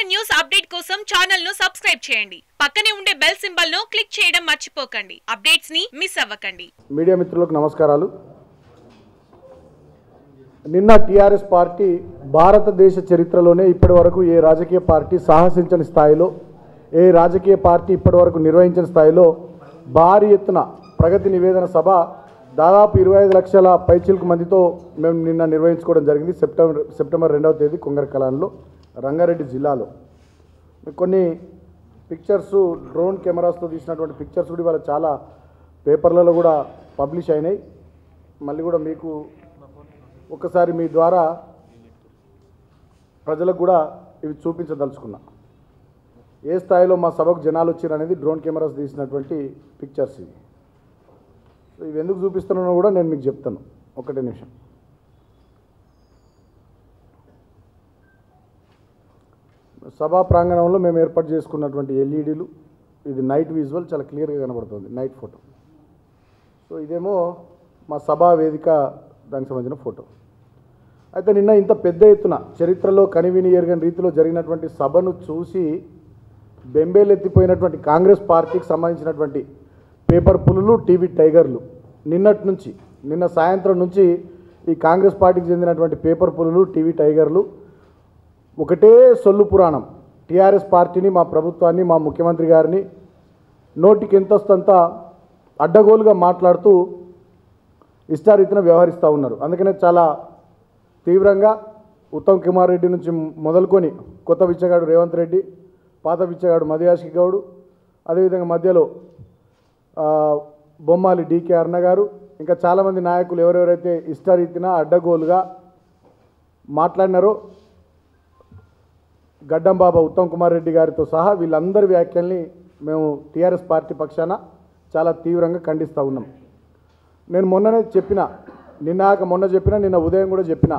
News update కోసం channel ను subscribe చేయండి పక్కనే ఉండే బెల్ సింబల్ ను క్లిక్ చేయడం మర్చిపోకండి అప్డేట్స్ ని మిస్ అవ్వకండి మీడియా మిత్రులకు నమస్కారాలు నిన్న టీఆర్ఎస్ పార్టీ భారతదేశ చరిత్రలోనే ఇప్పటి వరకు ఏ రాజకీయ పార్టీ సాహసించని స్థాయిలో ఏ రాజకీయ పార్టీ ఇప్పటి వరకు నిర్వహించిన స్థాయిలో భారీ ఎత్తున ప్రగతి నివేదన సభ దాదాపు ఇరవై ఐదు లక్షల పైచిలకు మందితో మేము నిన్న నిర్వహించుకోవడం జరిగింది సెప్టెంబర్ సెప్టెంబర్ రెండవ తేదీ కొంగరకలాన్లో రంగారెడ్డి జిల్లాలో కొన్ని పిక్చర్స్ డ్రోన్ కెమెరాస్తో తీసినటువంటి పిక్చర్స్ కూడా ఇవాళ చాలా పేపర్లలో కూడా పబ్లిష్ అయినాయి మళ్ళీ కూడా మీకు ఒకసారి మీ ద్వారా ప్రజలకు కూడా ఇవి చూపించదలుచుకున్నా ఏ స్థాయిలో మా సభకు జనాలు వచ్చారు అనేది డ్రోన్ కెమెరాస్ తీసినటువంటి పిక్చర్స్ ఇవి సో ఇవి ఎందుకు చూపిస్తున్నానో కూడా నేను మీకు చెప్తాను ఒకటే నిమిషం సభా ప్రాంగణంలో మేము ఏర్పాటు చేసుకున్నటువంటి ఎల్ఈడీలు ఇది నైట్ విజువల్ చాలా క్లియర్గా కనబడుతుంది నైట్ ఫోటో సో ఇదేమో మా సభా వేదిక దానికి సంబంధించిన ఫోటో అయితే నిన్న ఇంత పెద్ద ఎత్తున చరిత్రలో కనివిని ఎరగని రీతిలో జరిగినటువంటి సభను చూసి బెంబేలెత్తిపోయినటువంటి కాంగ్రెస్ పార్టీకి సంబంధించినటువంటి పేపర్ పులులు టీవీ టైగర్లు నిన్నటి నుంచి నిన్న సాయంత్రం నుంచి ఈ కాంగ్రెస్ పార్టీకి చెందినటువంటి పేపర్ పులులు టీవీ టైగర్లు ఒకటే సొల్లు పురాణం టీఆర్ఎస్ పార్టీని మా ప్రభుత్వాన్ని మా ముఖ్యమంత్రి గారిని నోటికి ఎంతొస్తంత అడ్డగోలుగా మాట్లాడుతూ ఇష్టారీతిన వ్యవహరిస్తూ ఉన్నారు అందుకనే చాలా తీవ్రంగా ఉత్తమ్ కుమార్ రెడ్డి నుంచి మొదలుకొని కొత్త బిచ్చగాడు రేవంత్ రెడ్డి పాత బిచ్చగాడు మధుయాషి గౌడు అదేవిధంగా మధ్యలో ఆ, బొమ్మాలి డీకే అరుణ గారు ఇంకా చాలామంది నాయకులు ఎవరెవరైతే ఇష్టారీతిన అడ్డగోలుగా మాట్లాడినారో గడ్డం బాబా ఉత్తమ్ కుమార్ రెడ్డి గారితో సహా వీళ్ళందరి వ్యాఖ్యల్ని మేము టీఆర్ఎస్ పార్టీ పక్షాన చాలా తీవ్రంగా ఖండిస్తూ ఉన్నాం నేను మొన్ననే చెప్పిన నిన్నాక మొన్న చెప్పిన నిన్న ఉదయం కూడా చెప్పిన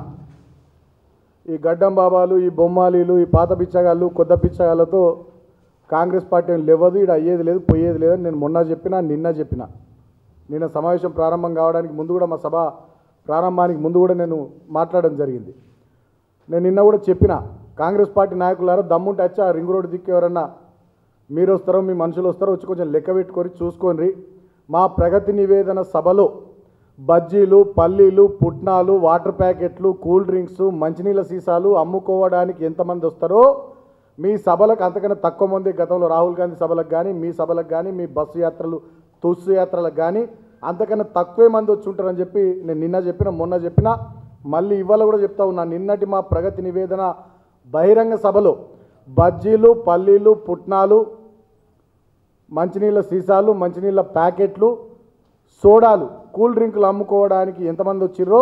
ఈ గడ్డం బాబాలు ఈ బొమ్మాలీలు ఈ పాత పిచ్చగాళ్ళు కొత్త పిచ్చగాళ్ళతో కాంగ్రెస్ పార్టీ ఏం లేవదు ఇక్కడ అయ్యేది లేదు పోయేది లేదని నేను మొన్న చెప్పిన నిన్న చెప్పిన నిన్న సమావేశం ప్రారంభం కావడానికి ముందు కూడా మా సభ ప్రారంభానికి ముందు కూడా నేను మాట్లాడడం జరిగింది నేను నిన్న కూడా చెప్పిన కాంగ్రెస్ పార్టీ నాయకులారా దమ్ముంటే వచ్చి ఆ రింగ్ రోడ్డు దిక్కు ఎవరన్నా మీరు వస్తారో మీ మనుషులు వస్తారో వచ్చి కొంచెం లెక్క పెట్టుకొని చూసుకోండి మా ప్రగతి నివేదన సభలో బజ్జీలు పల్లీలు పుట్నాలు వాటర్ ప్యాకెట్లు కూల్ డ్రింక్స్ మంచినీళ్ళ సీసాలు అమ్ముకోవడానికి ఎంతమంది వస్తారో మీ సభలకు అంతకన్నా తక్కువ మంది గతంలో రాహుల్ గాంధీ సభలకు కానీ మీ సభలకు కానీ మీ బస్సు యాత్రలు తుస్సు యాత్రలకు కానీ అంతకన్నా తక్కువే మంది వచ్చి ఉంటారని చెప్పి నేను నిన్న చెప్పిన మొన్న చెప్పిన మళ్ళీ ఇవాళ కూడా చెప్తా ఉన్నా నిన్నటి మా ప్రగతి నివేదన బహిరంగ సభలో బజ్జీలు పల్లీలు పుట్నాలు మంచినీళ్ళ సీసాలు మంచినీళ్ళ ప్యాకెట్లు సోడాలు కూల్ డ్రింకులు అమ్ముకోవడానికి ఎంతమంది వచ్చిర్రో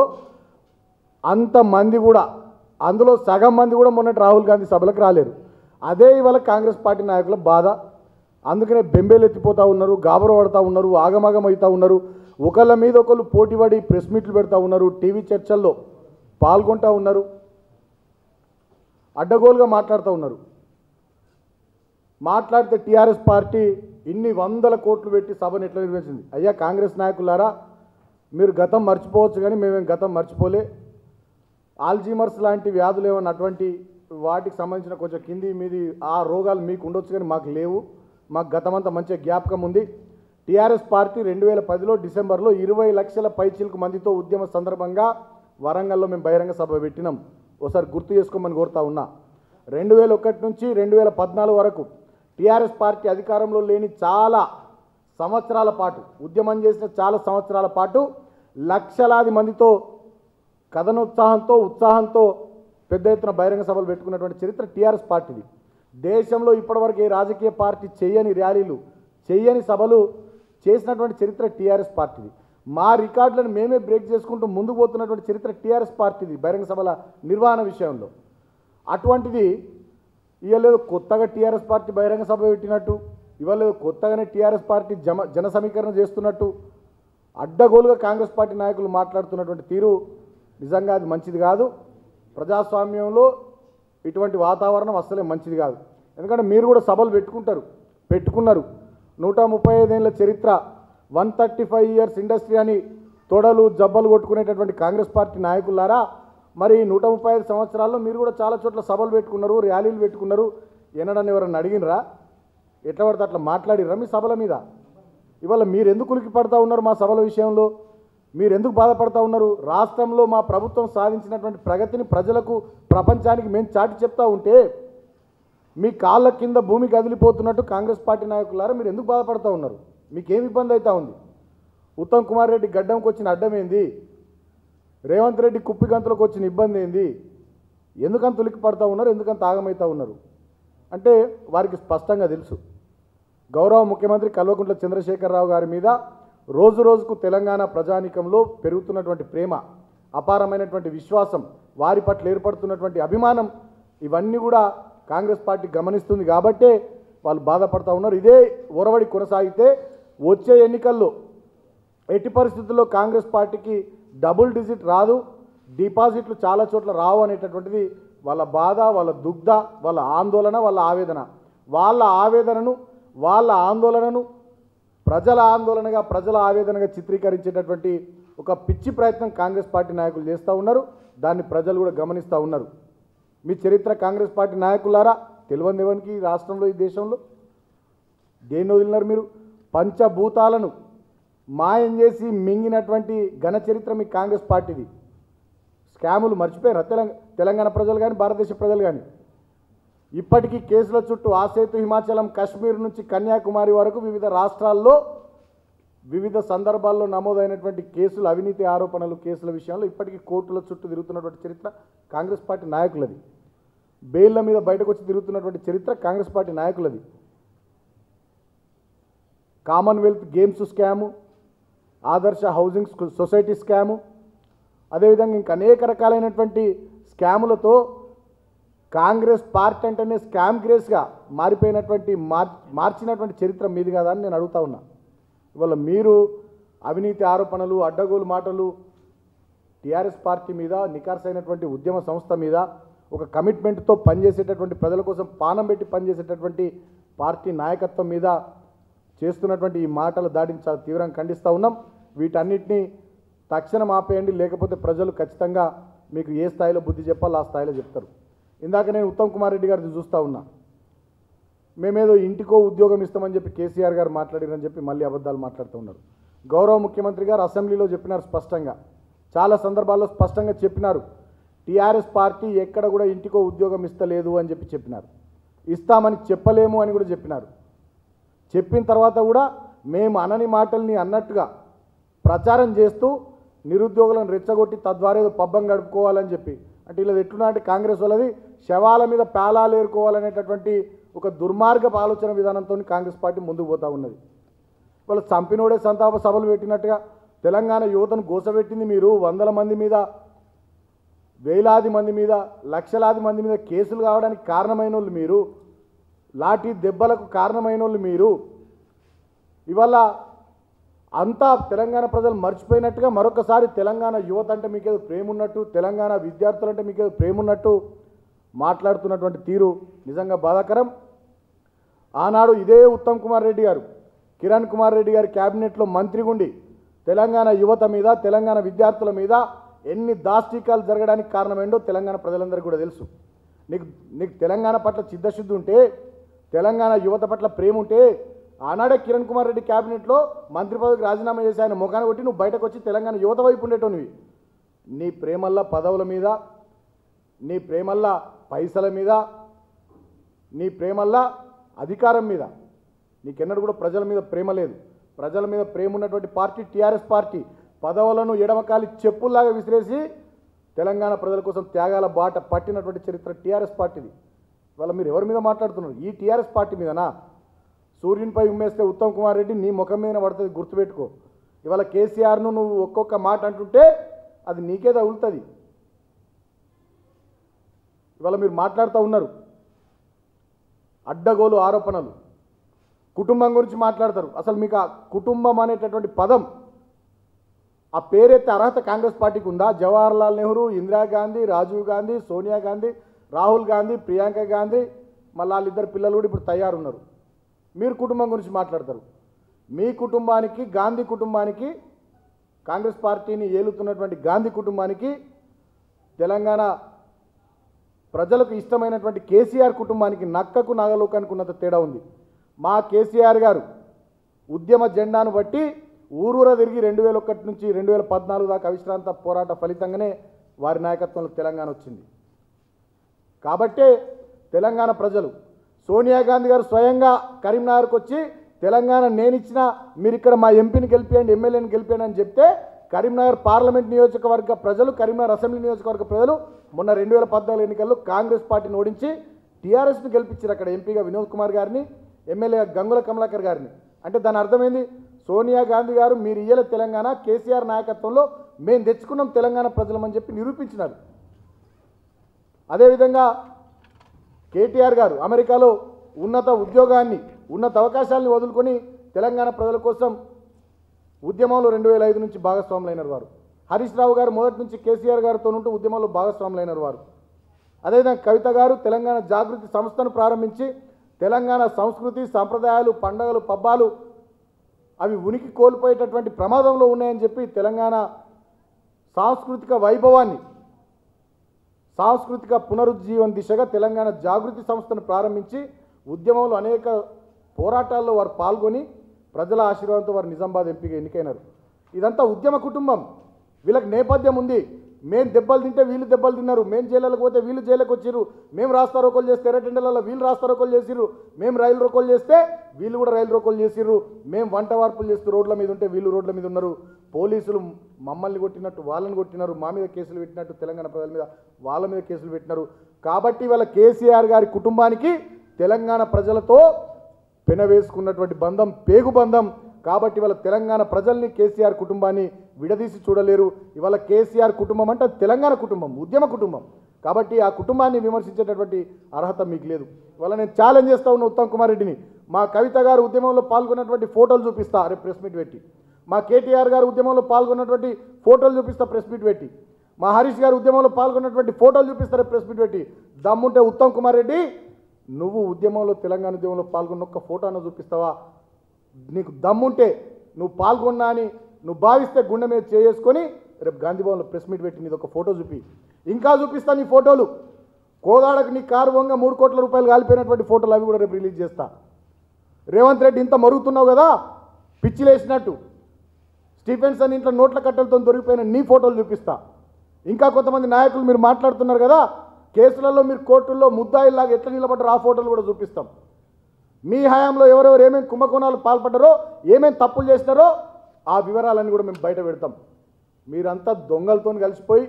అంతమంది కూడా అందులో సగం మంది కూడా మొన్నటి రాహుల్ గాంధీ సభలకు రాలేరు అదే ఇవాళ కాంగ్రెస్ పార్టీ నాయకుల బాధ అందుకనే బెంబేలు ఎత్తిపోతూ ఉన్నారు గాబర పడతా ఉన్నారు ఆగమాగం అవుతూ ఉన్నారు ఒకళ్ళ మీద ఒకళ్ళు పోటీపడి ప్రెస్ మీట్లు పెడతా ఉన్నారు టీవీ చర్చల్లో పాల్గొంటూ ఉన్నారు అడ్డగోలుగా మాట్లాడుతూ ఉన్నారు మాట్లాడితే టీఆర్ఎస్ పార్టీ ఇన్ని వందల కోట్లు పెట్టి సభను ఎట్లా నిర్వహించింది అయ్యా కాంగ్రెస్ నాయకులారా మీరు గతం మర్చిపోవచ్చు కానీ మేమేం గతం మర్చిపోలే ఆల్జీమర్స్ లాంటి వ్యాధులు ఏమన్నా అటువంటి వాటికి సంబంధించిన కొంచెం కింది మీది ఆ రోగాలు మీకు ఉండొచ్చు కానీ మాకు లేవు మాకు గతమంతా మంచిగా జ్ఞాపకం ఉంది టీఆర్ఎస్ పార్టీ రెండు వేల పదిలో డిసెంబర్లో ఇరవై లక్షల పైచిలకు మందితో ఉద్యమ సందర్భంగా వరంగల్లో మేము బహిరంగ సభ పెట్టినాం ఒకసారి గుర్తు చేసుకోమని కోరుతా ఉన్నా రెండు వేల ఒకటి నుంచి రెండు వేల పద్నాలుగు వరకు టీఆర్ఎస్ పార్టీ అధికారంలో లేని చాలా సంవత్సరాల పాటు ఉద్యమం చేసిన చాలా సంవత్సరాల పాటు లక్షలాది మందితో కథనోత్సాహంతో ఉత్సాహంతో పెద్ద ఎత్తున బహిరంగ సభలు పెట్టుకున్నటువంటి చరిత్ర టీఆర్ఎస్ పార్టీది దేశంలో ఇప్పటివరకు ఏ రాజకీయ పార్టీ చేయని ర్యాలీలు చేయని సభలు చేసినటువంటి చరిత్ర టీఆర్ఎస్ పార్టీది మా రికార్డులను మేమే బ్రేక్ చేసుకుంటూ ముందుకు పోతున్నటువంటి చరిత్ర టీఆర్ఎస్ పార్టీది బహిరంగ సభల నిర్వహణ విషయంలో అటువంటిది ఇవాళ ఏదో కొత్తగా టీఆర్ఎస్ పార్టీ బహిరంగ సభ పెట్టినట్టు ఇవాళ ఏదో కొత్తగానే టీఆర్ఎస్ పార్టీ జమ జన సమీకరణ చేస్తున్నట్టు అడ్డగోలుగా కాంగ్రెస్ పార్టీ నాయకులు మాట్లాడుతున్నటువంటి తీరు నిజంగా అది మంచిది కాదు ప్రజాస్వామ్యంలో ఇటువంటి వాతావరణం అస్సలే మంచిది కాదు ఎందుకంటే మీరు కూడా సభలు పెట్టుకుంటారు పెట్టుకున్నారు నూట ముప్పై ఐదేళ్ల చరిత్ర one thirty five years industry అని తొడలు జబ్బలు కొట్టుకునేటటువంటి కాంగ్రెస్ పార్టీ నాయకులారా మరి నూట ముప్పై ఐదు సంవత్సరాల్లో మీరు కూడా చాలా చోట్ల సభలు పెట్టుకున్నారు ర్యాలీలు పెట్టుకున్నారు ఎన్నడని ఎవరన్నా అడిగినరా ఎట్లా పడితే అట్లా మాట్లాడిర్రా మీ సభల మీద ఇవాళ మీరు ఎందుకు ఉలికి పడతా ఉన్నారు మా సభల విషయంలో మీరు ఎందుకు బాధపడతా ఉన్నారు రాష్ట్రంలో మా ప్రభుత్వం సాధించినటువంటి ప్రగతిని ప్రజలకు ప్రపంచానికి మేము చాటి చెప్తా ఉంటే మీ కాళ్ళ కింద భూమి కదిలిపోతున్నట్టు కాంగ్రెస్ పార్టీ నాయకులారా మీరు ఎందుకు బాధపడతా ఉన్నారు మీకేం ఇబ్బంది అవుతా ఉంది ఉత్తమ్ కుమార్ రెడ్డి గడ్డంకి వచ్చిన అడ్డం ఏంది రేవంత్ రెడ్డి కుప్పిగంతులకు వచ్చిన ఇబ్బంది ఏంది ఎందుకంత ఉలికి పడతా ఉన్నారు ఎందుకంత ఆగమవుతా ఉన్నారు అంటే వారికి స్పష్టంగా తెలుసు గౌరవ ముఖ్యమంత్రి కల్వకుంట్ల చంద్రశేఖరరావు గారి మీద రోజు రోజుకు తెలంగాణ ప్రజానీకంలో పెరుగుతున్నటువంటి ప్రేమ అపారమైనటువంటి విశ్వాసం వారి పట్ల ఏర్పడుతున్నటువంటి అభిమానం ఇవన్నీ కూడా కాంగ్రెస్ పార్టీ గమనిస్తుంది కాబట్టే వాళ్ళు బాధపడతా ఉన్నారు ఇదే ఒరవడి కొనసాగితే వచ్చే ఎన్నికల్లో ఎట్టి పరిస్థితుల్లో కాంగ్రెస్ పార్టీకి డబుల్ డిజిట్ రాదు డిపాజిట్లు చాలా చోట్ల రావు అనేటటువంటిది వాళ్ళ బాధ వాళ్ళ దుగ్ధ వాళ్ళ ఆందోళన వాళ్ళ ఆవేదన వాళ్ళ ఆవేదనను వాళ్ళ ఆందోళనను ప్రజల ఆందోళనగా ప్రజల ఆవేదనగా చిత్రీకరించేటటువంటి ఒక పిచ్చి ప్రయత్నం కాంగ్రెస్ పార్టీ నాయకులు చేస్తూ ఉన్నారు దాన్ని ప్రజలు కూడా గమనిస్తూ ఉన్నారు మీ చరిత్ర కాంగ్రెస్ పార్టీ నాయకులారా తెలియని ఎవరికి ఈ రాష్ట్రంలో ఈ దేశంలో దేన్ని వదిలినారు మీరు పంచభూతాలను మాయం చేసి మింగినటువంటి ఘన చరిత్ర మీ కాంగ్రెస్ పార్టీది స్కాములు మర్చిపోయారా తెలంగాణ తెలంగాణ ప్రజలు కానీ భారతదేశ ప్రజలు కానీ ఇప్పటికీ కేసుల చుట్టూ ఆసేతు హిమాచలం కాశ్మీర్ నుంచి కన్యాకుమారి వరకు వివిధ రాష్ట్రాల్లో వివిధ సందర్భాల్లో నమోదైనటువంటి కేసులు అవినీతి ఆరోపణలు కేసుల విషయంలో ఇప్పటికీ కోర్టుల చుట్టూ తిరుగుతున్నటువంటి చరిత్ర కాంగ్రెస్ పార్టీ నాయకులది బెయిల్ల మీద బయటకు వచ్చి తిరుగుతున్నటువంటి చరిత్ర కాంగ్రెస్ పార్టీ నాయకులది Commonwealth Games scam Adarsh housing స్కూ- సొసైటీ స్కాము అదేవిధంగా ఇంకా అనేక రకాలైనటువంటి స్కాములతో కాంగ్రెస్ పార్టీ అంటేనే స్కామ్ గ్రేస్గా మారిపోయినటువంటి మార్ మార్చినటువంటి చరిత్ర మీది కదా అని నేను అడుగుతా ఉన్నా ఇవాళ మీరు అవినీతి ఆరోపణలు అడ్డగోలు మాటలు టీఆర్ఎస్ పార్టీ మీద నికార్సైనటువంటి ఉద్యమ సంస్థ మీద ఒక కమిట్మెంట్తో పనిచేసేటటువంటి ప్రజల కోసం పానం పెట్టి పనిచేసేటటువంటి పార్టీ నాయకత్వం మీద చేస్తున్నటువంటి ఈ మాటల దాడిని చాలా తీవ్రంగా ఖండిస్తూ ఉన్నాం వీటన్నిటిని తక్షణం ఆపేయండి లేకపోతే ప్రజలు ఖచ్చితంగా మీకు ఏ స్థాయిలో బుద్ధి చెప్పాలో ఆ స్థాయిలో చెప్తారు ఇందాక నేను ఉత్తమ్ కుమార్ రెడ్డి గారిని చూస్తూ ఉన్నా మేమేదో ఇంటికో ఉద్యోగం ఇస్తామని చెప్పి కేసీఆర్ గారు మాట్లాడారని చెప్పి మళ్ళీ అబద్ధాలు మాట్లాడుతూ ఉన్నారు గౌరవ ముఖ్యమంత్రి గారు అసెంబ్లీలో చెప్పినారు స్పష్టంగా చాలా సందర్భాల్లో స్పష్టంగా చెప్పినారు టీఆర్ఎస్ పార్టీ ఎక్కడ కూడా ఇంటికో ఉద్యోగం ఇస్తలేదు అని చెప్పి చెప్పినారు ఇస్తామని చెప్పలేము అని కూడా చెప్పినారు చెప్పిన తర్వాత కూడా మేము అనని మాటల్ని అన్నట్టుగా ప్రచారం చేస్తూ నిరుద్యోగులను రెచ్చగొట్టి తద్వారా ఏదో పబ్బం గడుపుకోవాలని చెప్పి అంటే ఇలా ఎట్లున్నా అంటే కాంగ్రెస్ వాళ్ళది శవాల మీద పేలాలు ఏరుకోవాలనేటటువంటి ఒక దుర్మార్గపు ఆలోచన విధానంతో కాంగ్రెస్ పార్టీ ముందుకు పోతా ఉన్నది వాళ్ళు చంపినోడే సంతాప సభలు పెట్టినట్టుగా తెలంగాణ యువతను గోసపెట్టింది మీరు వందల మంది మీద వేలాది మంది మీద లక్షలాది మంది మీద కేసులు కావడానికి కారణమైన వాళ్ళు మీరు లాఠీ దెబ్బలకు కారణమైన వాళ్ళు మీరు ఇవాళ అంతా తెలంగాణ ప్రజలు మర్చిపోయినట్టుగా మరొకసారి తెలంగాణ యువత అంటే మీకేదో ప్రేమ ఉన్నట్టు తెలంగాణ విద్యార్థులు అంటే మీకేదో ప్రేమ ఉన్నట్టు మాట్లాడుతున్నటువంటి తీరు నిజంగా బాధాకరం ఆనాడు ఇదే ఉత్తమ్ కుమార్ రెడ్డి గారు కిరణ్ కుమార్ రెడ్డి గారి క్యాబినెట్లో మంత్రిగా ఉండి తెలంగాణ యువత మీద తెలంగాణ విద్యార్థుల మీద ఎన్ని దాష్టికాలు జరగడానికి కారణమేంటో తెలంగాణ ప్రజలందరికీ కూడా తెలుసు నీకు నీకు తెలంగాణ పట్ల చిత్తశుద్ధి ఉంటే తెలంగాణ యువత పట్ల ప్రేమ ఉంటే ఆనాడే కిరణ్ కుమార్ రెడ్డి క్యాబినెట్లో మంత్రి పదవికి రాజీనామా చేసి ఆయన ముఖాన్ని కొట్టి నువ్వు బయటకు వచ్చి తెలంగాణ యువత వైపు ఉండేటోనివి నీ ప్రేమల్లా పదవుల మీద నీ ప్రేమల్లా పైసల మీద నీ ప్రేమల్లా అధికారం మీద నీకెన్నడూ కూడా ప్రజల మీద ప్రేమ లేదు ప్రజల మీద ప్రేమ ఉన్నటువంటి పార్టీ టీఆర్ఎస్ పార్టీ పదవులను ఎడమకాలి చెప్పుల్లాగా విసిరేసి తెలంగాణ ప్రజల కోసం త్యాగాల బాట పట్టినటువంటి చరిత్ర టీఆర్ఎస్ పార్టీది ఇవాళ మీరు ఎవరి మీద మాట్లాడుతున్నారు ఈ టీఆర్ఎస్ పార్టీ మీదనా సూర్యునిపై ఉమ్మేస్తే ఉత్తమ్ కుమార్ రెడ్డి నీ ముఖం మీద పడుతుంది గుర్తుపెట్టుకో ఇవాళ కేసీఆర్ను నువ్వు ఒక్కొక్క మాట అంటుంటే అది నీకే తగులుతుంది ఇవాళ మీరు మాట్లాడుతూ ఉన్నారు అడ్డగోలు ఆరోపణలు కుటుంబం గురించి మాట్లాడతారు అసలు మీకు ఆ కుటుంబం అనేటటువంటి పదం ఆ పేరెత్తే అర్హత కాంగ్రెస్ పార్టీకి ఉందా జవహర్లాల్ నెహ్రూ ఇందిరాగాంధీ రాజీవ్ గాంధీ సోనియా గాంధీ రాహుల్ గాంధీ ప్రియాంక గాంధీ మళ్ళీ వాళ్ళిద్దరు పిల్లలు కూడా ఇప్పుడు తయారున్నారు మీరు కుటుంబం గురించి మాట్లాడతారు మీ కుటుంబానికి గాంధీ కుటుంబానికి కాంగ్రెస్ పార్టీని ఏలుతున్నటువంటి గాంధీ కుటుంబానికి తెలంగాణ ప్రజలకు ఇష్టమైనటువంటి కేసీఆర్ కుటుంబానికి నక్కకు నాగలోకానికి ఉన్నంత తేడా ఉంది మా కేసీఆర్ గారు ఉద్యమ జెండాను బట్టి ఊరూర తిరిగి రెండు వేల ఒకటి నుంచి రెండు వేల పద్నాలుగు దాకా అవిశ్రాంత పోరాట ఫలితంగానే వారి నాయకత్వంలో తెలంగాణ వచ్చింది కాబట్టే తెలంగాణ ప్రజలు సోనియా గాంధీ గారు స్వయంగా కరీంనగర్కి వచ్చి తెలంగాణ నేను ఇచ్చిన మీరు ఇక్కడ మా ఎంపీని గెలిపియండి ఎమ్మెల్యేని గెలిపియండి అని చెప్తే కరీంనగర్ పార్లమెంట్ నియోజకవర్గ ప్రజలు కరీంనగర్ అసెంబ్లీ నియోజకవర్గ ప్రజలు మొన్న రెండు వేల పద్నాలుగు ఎన్నికల్లో కాంగ్రెస్ పార్టీని ఓడించి టీఆర్ఎస్ని గెలిపించారు అక్కడ ఎంపీగా వినోద్ కుమార్ గారిని ఎమ్మెల్యేగా గంగుల కమలాకర్ గారిని అంటే దాని అర్థమైంది సోనియా గాంధీ గారు మీరు ఇయ్యల తెలంగాణ కేసీఆర్ నాయకత్వంలో మేము తెచ్చుకున్నాం తెలంగాణ ప్రజలమని చెప్పి నిరూపించినారు అదేవిధంగా కేటీఆర్ గారు అమెరికాలో ఉన్నత ఉద్యోగాన్ని ఉన్నత అవకాశాలను వదులుకొని తెలంగాణ ప్రజల కోసం ఉద్యమంలో రెండు వేల ఐదు నుంచి భాగస్వాములైనారు వారు హరీష్ రావు గారు మొదటి నుంచి కేసీఆర్ గారితో ఉంటూ ఉద్యమంలో భాగస్వాములైనారు వారు అదేవిధంగా కవిత గారు తెలంగాణ జాగృతి సంస్థను ప్రారంభించి తెలంగాణ సంస్కృతి సాంప్రదాయాలు పండగలు పబ్బాలు అవి ఉనికి కోల్పోయేటటువంటి ప్రమాదంలో ఉన్నాయని చెప్పి తెలంగాణ సాంస్కృతిక వైభవాన్ని సాంస్కృతిక పునరుజ్జీవన దిశగా తెలంగాణ జాగృతి సంస్థను ప్రారంభించి ఉద్యమంలో అనేక పోరాటాల్లో వారు పాల్గొని ప్రజల ఆశీర్వాదంతో వారు నిజామాబాద్ ఎంపీగా ఎన్నికైనారు ఇదంతా ఉద్యమ కుటుంబం వీళ్ళకి నేపథ్యం ఉంది మేము దెబ్బలు తింటే వీళ్ళు దెబ్బలు తిన్నారు మేము జైళ్ళకి పోతే వీళ్ళు జైలుకి వచ్చిర్రు మేము రాస్తా రోకోలు చేస్తే ఎర్రటెండలలో వీళ్ళు రాస్తా రోకోలు చేసిర్రు మేము రైలు రోకోలు చేస్తే వీళ్ళు కూడా రైలు రోకోలు చేసిర్రు మేము వంట వార్పులు చేస్తూ రోడ్ల మీద ఉంటే వీళ్ళు రోడ్ల మీద ఉన్నారు పోలీసులు మమ్మల్ని కొట్టినట్టు వాళ్ళని కొట్టినారు మా మీద కేసులు పెట్టినట్టు తెలంగాణ ప్రజల మీద వాళ్ళ మీద కేసులు పెట్టినారు కాబట్టి వాళ్ళ కేసీఆర్ గారి కుటుంబానికి తెలంగాణ ప్రజలతో పెనవేసుకున్నటువంటి బంధం పేగు బంధం కాబట్టి ఇవాళ తెలంగాణ ప్రజల్ని కేసీఆర్ కుటుంబాన్ని విడదీసి చూడలేరు ఇవాళ కేసీఆర్ కుటుంబం అంటే తెలంగాణ కుటుంబం ఉద్యమ కుటుంబం కాబట్టి ఆ కుటుంబాన్ని విమర్శించేటటువంటి అర్హత మీకు లేదు ఇవాళ నేను ఛాలెంజ్ చేస్తా ఉన్న ఉత్తమ్ కుమార్ రెడ్డిని మా కవిత గారు ఉద్యమంలో పాల్గొన్నటువంటి ఫోటోలు చూపిస్తా రేపు ప్రెస్ మీట్ పెట్టి మా కేటీఆర్ గారు ఉద్యమంలో పాల్గొన్నటువంటి ఫోటోలు చూపిస్తా ప్రెస్ మీట్ పెట్టి మా హరీష్ గారు ఉద్యమంలో పాల్గొన్నటువంటి ఫోటోలు చూపిస్తారు ప్రెస్ మీట్ పెట్టి దమ్ముంటే ఉత్తమ్ కుమార్ రెడ్డి నువ్వు ఉద్యమంలో తెలంగాణ ఉద్యమంలో పాల్గొన్న ఒక్క ఫోటోను చూపిస్తావా నీకు దమ్ముంటే నువ్వు పాల్గొన్నా అని నువ్వు భావిస్తే గుండె మీద చేసుకొని రేపు గాంధీ భవన్లో ప్రెస్ మీట్ పెట్టి నీది ఒక ఫోటో చూపి ఇంకా చూపిస్తా నీ ఫోటోలు కోదాడకు నీ కారు వంగ మూడు కోట్ల రూపాయలు కాలిపోయినటువంటి ఫోటోలు అవి కూడా రేపు రిలీజ్ చేస్తా రేవంత్ రెడ్డి ఇంత మరుగుతున్నావు కదా పిచ్చిలేసినట్టు స్టీఫెన్సన్ ఇంట్లో నోట్ల కట్టెలతో దొరికిపోయిన నీ ఫోటోలు చూపిస్తా ఇంకా కొంతమంది నాయకులు మీరు మాట్లాడుతున్నారు కదా కేసులలో మీరు కోర్టుల్లో ముద్దాయిల్లాగా ఎట్లా నిలబడ్డారో ఆ ఫోటోలు కూడా చూపిస్తాం మీ హయాంలో ఎవరెవరు ఏమేమి కుంభకోణాలు పాల్పడ్డారో ఏమేమి తప్పులు చేసినారో ఆ వివరాలన్నీ కూడా మేము బయట పెడతాం మీరంతా దొంగలతో కలిసిపోయి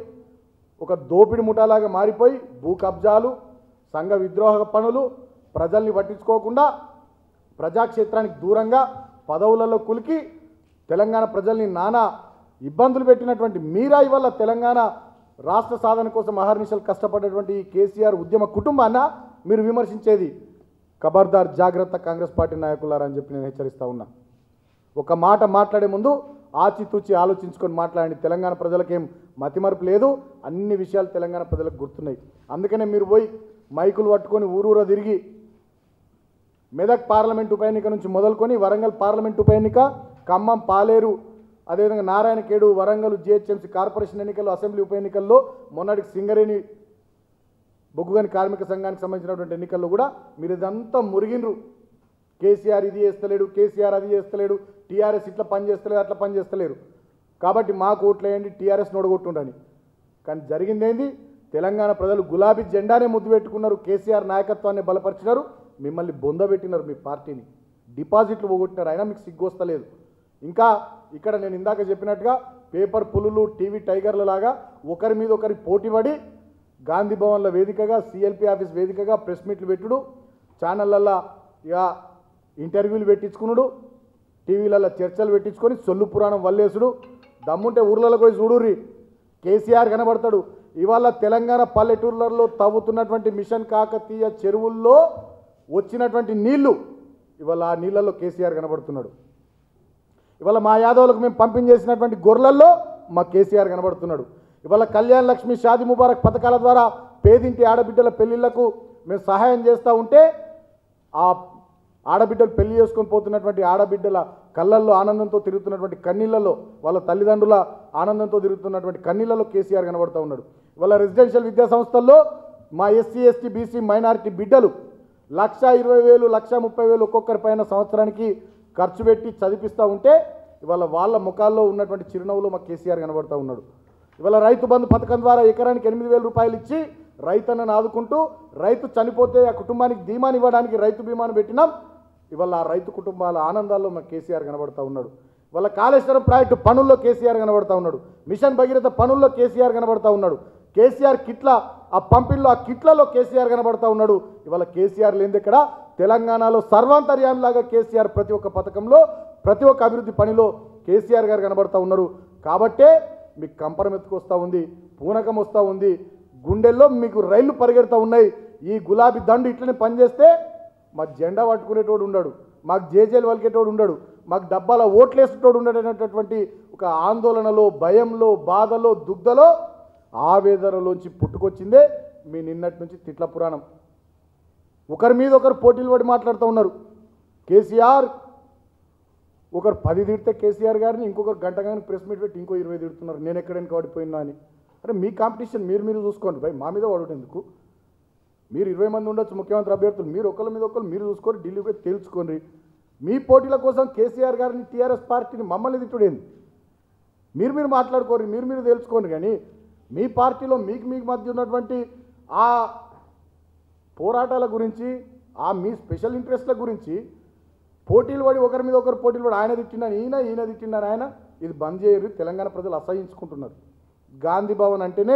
ఒక దోపిడి ముఠాలాగా మారిపోయి భూ కబ్జాలు సంఘ విద్రోహ పనులు ప్రజల్ని పట్టించుకోకుండా ప్రజాక్షేత్రానికి దూరంగా పదవులలో కులికి తెలంగాణ ప్రజల్ని నానా ఇబ్బందులు పెట్టినటువంటి మీరా ఇవల్ల తెలంగాణ రాష్ట్ర సాధన కోసం అహర్నిశలు కష్టపడేటువంటి ఈ కేసీఆర్ ఉద్యమ కుటుంబాన్న మీరు విమర్శించేది ఖబర్దార్ జాగ్రత్త కాంగ్రెస్ పార్టీ నాయకులారా అని చెప్పి నేను హెచ్చరిస్తా ఉన్నా ఒక మాట మాట్లాడే ముందు ఆచితూచి ఆలోచించుకొని మాట్లాడండి తెలంగాణ ప్రజలకేం మతిమరుపు లేదు అన్ని విషయాలు తెలంగాణ ప్రజలకు గుర్తున్నాయి అందుకనే మీరు పోయి మైకులు పట్టుకొని ఊరూర తిరిగి మెదక్ పార్లమెంట్ ఉప ఎన్నిక నుంచి మొదలుకొని వరంగల్ పార్లమెంట్ ఉప ఎన్నిక ఖమ్మం పాలేరు అదేవిధంగా నారాయణఖేడు వరంగల్ జిహెచ్ఎంసీ కార్పొరేషన్ ఎన్నికల్లో అసెంబ్లీ ఉప ఎన్నికల్లో మొన్నటికి సింగరేణి బొగ్గుగని కార్మిక సంఘానికి సంబంధించినటువంటి ఎన్నికల్లో కూడా మీరు ఇదంతా మురిగినరు కేసీఆర్ ఇది చేస్తలేడు కేసీఆర్ అది చేస్తలేడు టీఆర్ఎస్ ఇట్లా పని చేస్తలేదు అట్లా పని చేస్తలేరు కాబట్టి మాకు ఓట్లేయండి టీఆర్ఎస్ నోడగొట్టుండని కానీ జరిగిందేంది తెలంగాణ ప్రజలు గులాబీ జెండానే ముద్దు పెట్టుకున్నారు కేసీఆర్ నాయకత్వాన్ని బలపరిచినారు మిమ్మల్ని బొందబెట్టినారు మీ పార్టీని డిపాజిట్లు పోగొట్టినారు అయినా మీకు సిగ్గు వస్తలేదు ఇంకా ఇక్కడ నేను ఇందాక చెప్పినట్టుగా పేపర్ పులులు టీవీ టైగర్ల లాగా ఒకరి మీద ఒకరి పోటీపడి గాంధీ భవన్ల వేదికగా సిఎల్పి ఆఫీస్ వేదికగా ప్రెస్ మీట్లు పెట్టుడు ఛానళ్ళల్లో ఇక ఇంటర్వ్యూలు పెట్టించుకునుడు టీవీలలో చర్చలు పెట్టించుకొని సొల్లు పురాణం వల్లేసుడు దమ్ముంటే ఊర్లలో పోయి చూడుర్రి కేసీఆర్ కనబడతాడు ఇవాళ తెలంగాణ పల్లెటూర్లలో తవ్వుతున్నటువంటి మిషన్ కాకతీయ చెరువుల్లో వచ్చినటువంటి నీళ్లు ఇవాళ ఆ నీళ్ళల్లో కేసీఆర్ కనబడుతున్నాడు ఇవాళ మా యాదవులకు మేము పంపించేసినటువంటి గొర్రెల్లో మా కేసీఆర్ కనబడుతున్నాడు ఇవాళ కళ్యాణ్ లక్ష్మి షాది ముబారక్ పథకాల ద్వారా పేదింటి ఆడబిడ్డల పెళ్లిళ్లకు మేము సహాయం చేస్తూ ఉంటే ఆ ఆడబిడ్డలు పెళ్లి చేసుకొని పోతున్నటువంటి ఆడబిడ్డల కళ్ళల్లో ఆనందంతో తిరుగుతున్నటువంటి కన్నీళ్లలో వాళ్ళ తల్లిదండ్రుల ఆనందంతో తిరుగుతున్నటువంటి కన్నీళ్లలో కేసీఆర్ కనబడుతూ ఉన్నాడు ఇవాళ రెసిడెన్షియల్ విద్యా సంస్థల్లో మా ఎస్సీ ఎస్టీ బీసీ మైనారిటీ బిడ్డలు లక్ష ఇరవై వేలు లక్ష ముప్పై వేలు ఒక్కొక్కరి పైన సంవత్సరానికి ఖర్చు పెట్టి చదివిస్తూ ఉంటే ఇవాళ వాళ్ళ ముఖాల్లో ఉన్నటువంటి చిరునవ్వులు మా కేసీఆర్ కనబడుతూ ఉన్నాడు ఇవాళ రైతు బంధు పథకం ద్వారా ఎకరానికి ఎనిమిది వేల రూపాయలు ఇచ్చి రైతన్నను ఆదుకుంటూ రైతు చనిపోతే ఆ కుటుంబానికి ధీమాని ఇవ్వడానికి రైతు బీమాను పెట్టినాం ఇవాళ ఆ రైతు కుటుంబాల ఆనందాల్లో మా కేసీఆర్ కనబడతా ఉన్నాడు ఇవాళ కాళేశ్వరం ప్రాజెక్టు పనుల్లో కేసీఆర్ కనబడతా ఉన్నాడు మిషన్ భగీరథ పనుల్లో కేసీఆర్ కనబడతా ఉన్నాడు కేసీఆర్ కిట్ల ఆ పంపిల్లో ఆ కిట్లలో కేసీఆర్ కనబడతా ఉన్నాడు ఇవాళ కేసీఆర్ లేనిది ఇక్కడ తెలంగాణలో సర్వాంతర్యామిలాగా కేసీఆర్ ప్రతి ఒక్క పథకంలో ప్రతి ఒక్క అభివృద్ధి పనిలో కేసీఆర్ గారు కనబడతా ఉన్నారు కాబట్టే మీకు కంపరం ఎత్తుకొస్తూ ఉంది పూనకం వస్తూ ఉంది గుండెల్లో మీకు రైళ్లు పరిగెడతా ఉన్నాయి ఈ గులాబీ దండు ఇట్లనే పనిచేస్తే మా జెండా పట్టుకునేటోడు ఉండడు మాకు జేజేలు వలికేటోడు ఉండడు మాకు డబ్బాల ఓట్లేసేటోడు ఉండడు అనేటటువంటి ఒక ఆందోళనలో భయంలో బాధలో దుగ్ధలో ఆవేదనలోంచి పుట్టుకొచ్చిందే మీ నిన్నటి నుంచి తిట్ల పురాణం ఒకరి మీద ఒకరు పోటీలు పడి మాట్లాడుతూ ఉన్నారు కేసీఆర్ ఒకరు పది తిడితే కేసీఆర్ గారిని ఇంకొకరు గంట కానీ ప్రెస్ మీట్ పెట్టి ఇంకో ఇరవై తిడుతున్నారు నేను ఎక్కడైనా పడిపోయినా అని అరే మీ కాంపిటీషన్ మీరు మీరు చూసుకోండి భయ్ మా మీద పడటం ఎందుకు మీరు ఇరవై మంది ఉండొచ్చు ముఖ్యమంత్రి అభ్యర్థులు మీరు ఒకళ్ళ మీద ఒకళ్ళు మీరు చూసుకొని ఢిల్లీ పోయి తేల్చుకోండి మీ పోటీల కోసం కేసీఆర్ గారిని టీఆర్ఎస్ పార్టీని మమ్మల్ని తిట్టుడేంది మీరు మీరు మాట్లాడుకోరు మీరు మీరు తేల్చుకోండి కానీ మీ పార్టీలో మీకు మీకు మధ్య ఉన్నటువంటి ఆ పోరాటాల గురించి ఆ మీ స్పెషల్ ఇంట్రెస్ట్ల గురించి పోటీలు పడి ఒకరి మీద ఒకరు పోటీలు పడి ఆయన తిట్టిండని ఈయన ఈయన తిట్టిండని ఆయన ఇది బంద్ చేయరు తెలంగాణ ప్రజలు అసహించుకుంటున్నారు గాంధీ భవన్ అంటేనే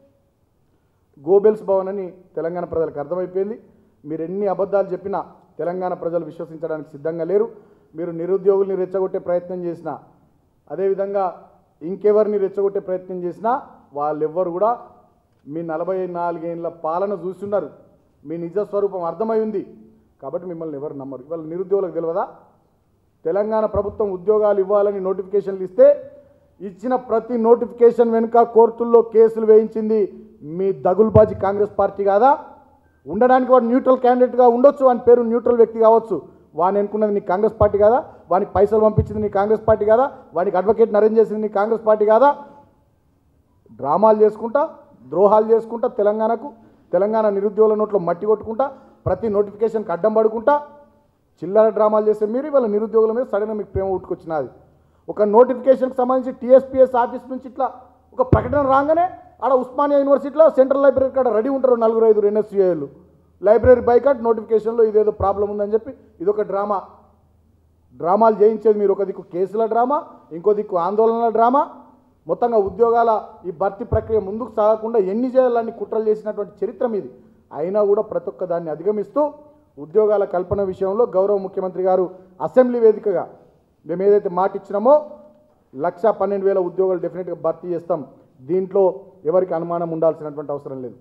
గోబెల్స్ భవన్ అని తెలంగాణ ప్రజలకు అర్థమైపోయింది మీరు ఎన్ని అబద్ధాలు చెప్పినా తెలంగాణ ప్రజలు విశ్వసించడానికి సిద్ధంగా లేరు మీరు నిరుద్యోగుల్ని రెచ్చగొట్టే ప్రయత్నం చేసినా అదేవిధంగా ఇంకెవరిని రెచ్చగొట్టే ప్రయత్నం చేసినా వాళ్ళెవ్వరు కూడా మీ నలభై నాలుగేళ్ళ పాలన చూస్తున్నారు మీ నిజ స్వరూపం అర్థమై ఉంది కాబట్టి మిమ్మల్ని ఎవరు నమ్మరు ఇవాళ నిరుద్యోగులకు తెలియదా తెలంగాణ ప్రభుత్వం ఉద్యోగాలు ఇవ్వాలని నోటిఫికేషన్లు ఇస్తే ఇచ్చిన ప్రతి నోటిఫికేషన్ వెనుక కోర్టుల్లో కేసులు వేయించింది మీ దగుల్బాజీ కాంగ్రెస్ పార్టీ కాదా ఉండడానికి వాడు న్యూట్రల్ క్యాండిడేట్గా ఉండొచ్చు వాని పేరు న్యూట్రల్ వ్యక్తి కావచ్చు వాని ఎన్నుకున్నది నీ కాంగ్రెస్ పార్టీ కాదా వానికి పైసలు పంపించింది నీ కాంగ్రెస్ పార్టీ కాదా వానికి అడ్వకేట్ని అరేంజ్ చేసింది నీ కాంగ్రెస్ పార్టీ కాదా డ్రామాలు చేసుకుంటా ద్రోహాలు చేసుకుంటా తెలంగాణకు తెలంగాణ నిరుద్యోగుల నోట్లో మట్టి కొట్టుకుంటా ప్రతి నోటిఫికేషన్కి అడ్డం పడుకుంటా చిల్లర డ్రామాలు చేసే మీరు ఇవాళ నిరుద్యోగుల మీద సడన్గా మీకు ప్రేమ ఉట్టుకొచ్చినది ఒక నోటిఫికేషన్కి సంబంధించి టీఎస్పీఎస్ ఆఫీస్ నుంచి ఇట్లా ఒక ప్రకటన రాగానే ఆడ ఉస్మానియా యూనివర్సిటీలో సెంట్రల్ లైబ్రరీ కాడ రెడీ ఉంటారు నలుగురు ఐదు ఎన్ఎస్యూఏలు లైబ్రరీ బైకాట్ నోటిఫికేషన్లో ఇదేదో ప్రాబ్లం ఉందని చెప్పి ఇదొక డ్రామా డ్రామాలు చేయించేది మీరు ఒక దిక్కు కేసుల డ్రామా ఇంకో దిక్కు ఆందోళనల డ్రామా మొత్తంగా ఉద్యోగాల ఈ భర్తీ ప్రక్రియ ముందుకు సాగకుండా ఎన్ని చేయాలని కుట్రలు చేసినటువంటి చరిత్ర మీది అయినా కూడా ప్రతి ఒక్క దాన్ని అధిగమిస్తూ ఉద్యోగాల కల్పన విషయంలో గౌరవ ముఖ్యమంత్రి గారు అసెంబ్లీ వేదికగా మేము ఏదైతే మాట ఇచ్చినామో లక్ష పన్నెండు వేల ఉద్యోగాలు డెఫినెట్గా భర్తీ చేస్తాం దీంట్లో ఎవరికి అనుమానం ఉండాల్సినటువంటి అవసరం లేదు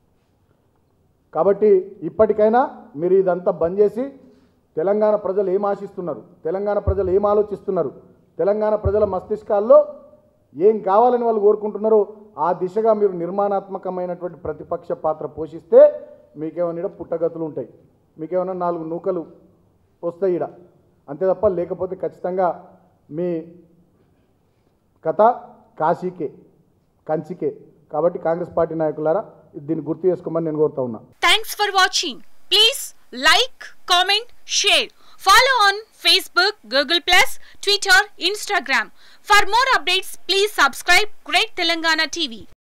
కాబట్టి ఇప్పటికైనా మీరు ఇదంతా బంద్ చేసి తెలంగాణ ప్రజలు ఏం ఆశిస్తున్నారు తెలంగాణ ప్రజలు ఏం ఆలోచిస్తున్నారు తెలంగాణ ప్రజల మస్తిష్కాల్లో ఏం కావాలని వాళ్ళు కోరుకుంటున్నారో ఆ దిశగా మీరు నిర్మాణాత్మకమైనటువంటి ప్రతిపక్ష పాత్ర పోషిస్తే మీకేమైనా ఈడ పుట్టగతులు ఉంటాయి మీకేమైనా నాలుగు నూకలు వస్తాయి ఈడ అంతే తప్ప లేకపోతే ఖచ్చితంగా మీ కథ కాశీకే కంచికే కాబట్టి కాంగ్రెస్ పార్టీ నాయకులారా దీన్ని గుర్తు చేసుకోమని నేను కోరుతా ఉన్నా Thanks for watching. Please like, comment, share. Follow on Facebook, Google Plus, Twitter, Instagram. For more updates, please subscribe Great Telangana TV.